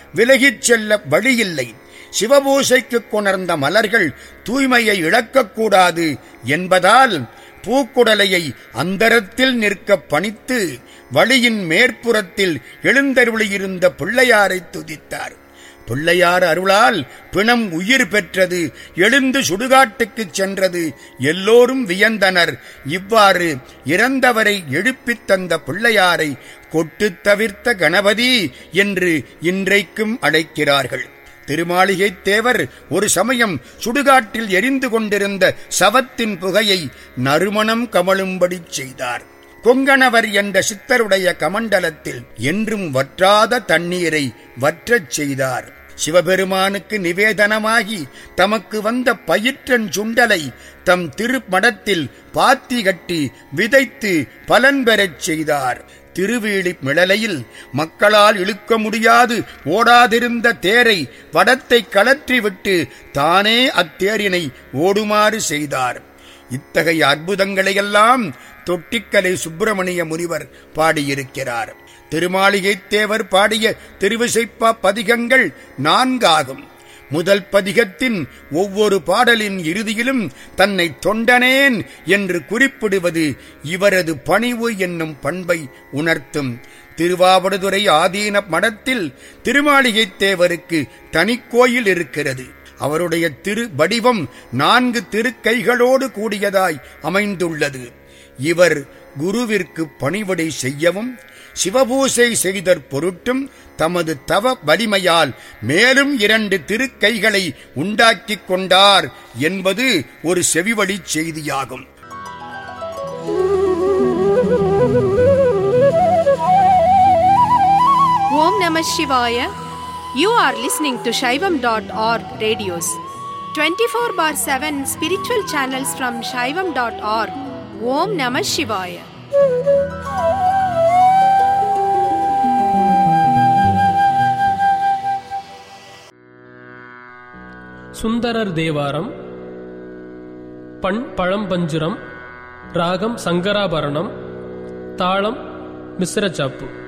விலகிச் செல்ல வழியில்லை சிவபூசைக்கு கொணர்ந்த மலர்கள் தூய்மையை இழக்கக்கூடாது என்பதால் பூக்குடலையை அந்தரத்தில் நிற்க பணித்து வழியின் மேற்புறத்தில் எழுந்தருளியிருந்த பிள்ளையாரை துதித்தார் பிள்ளையார் அருளால் பிணம் உயிர் பெற்றது எழுந்து சுடுகாட்டுக்குச் சென்றது எல்லோரும் வியந்தனர் இவ்வாறு இறந்தவரை எழுப்பித் தந்த பிள்ளையாரை கொட்டுத் தவிர்த்த கணபதி என்று இன்றைக்கும் அழைக்கிறார்கள் திருமாளிகை தேவர் ஒரு சமயம் சுடுகாட்டில் எரிந்து கொண்டிருந்த சவத்தின் புகையை நறுமணம் கமழும்படி செய்தார் கொங்கணவர் என்ற சித்தருடைய கமண்டலத்தில் என்றும் வற்றாத தண்ணீரை வற்றச் செய்தார் சிவபெருமானுக்கு நிவேதனமாகி தமக்கு வந்த பயிற்றன் சுண்டலை தம் திருமடத்தில் பாத்தி கட்டி விதைத்து பலன் பெறச் செய்தார் திருவீழி மிளலையில் மக்களால் இழுக்க முடியாது ஓடாதிருந்த தேரை வடத்தை கலற்றிவிட்டு தானே அத்தேரினை ஓடுமாறு செய்தார் இத்தகைய அற்புதங்களையெல்லாம் தொட்டிக்கலை சுப்பிரமணிய முனிவர் பாடியிருக்கிறார் திருமாளிகை தேவர் பாடிய திருவிசைப்பா பதிகங்கள் நான்காகும் முதல் பதிகத்தின் ஒவ்வொரு பாடலின் இறுதியிலும் தன்னை தொண்டனேன் என்று குறிப்பிடுவது இவரது பணிவு என்னும் பண்பை உணர்த்தும் திருவாவடுதுறை ஆதீன மடத்தில் திருமாளிகை தேவருக்கு தனிக்கோயில் இருக்கிறது அவருடைய திரு வடிவம் நான்கு திருக்கைகளோடு கூடியதாய் அமைந்துள்ளது இவர் குருவிற்கு பணிவிடை செய்யவும் சிவபூசை செய்தற் பொருட்டும் தமது தவ வலிமையால் மேலும் இரண்டு திருக்கைகளை உண்டாக்கிக் கொண்டார் என்பது ஒரு செவிவழிச் செய்தியாகும் Om Namah Shivaya. You are listening to Shaivam.org radios. 24 bar 7 spiritual channels from Shaivam.org. Om Namah Shivaya. Sundarar Thevaram பண் பழம்பஞ்சுரம் ராகம் சங்கராபரணம் தாளம் மிஸ்ரச்சாப்பு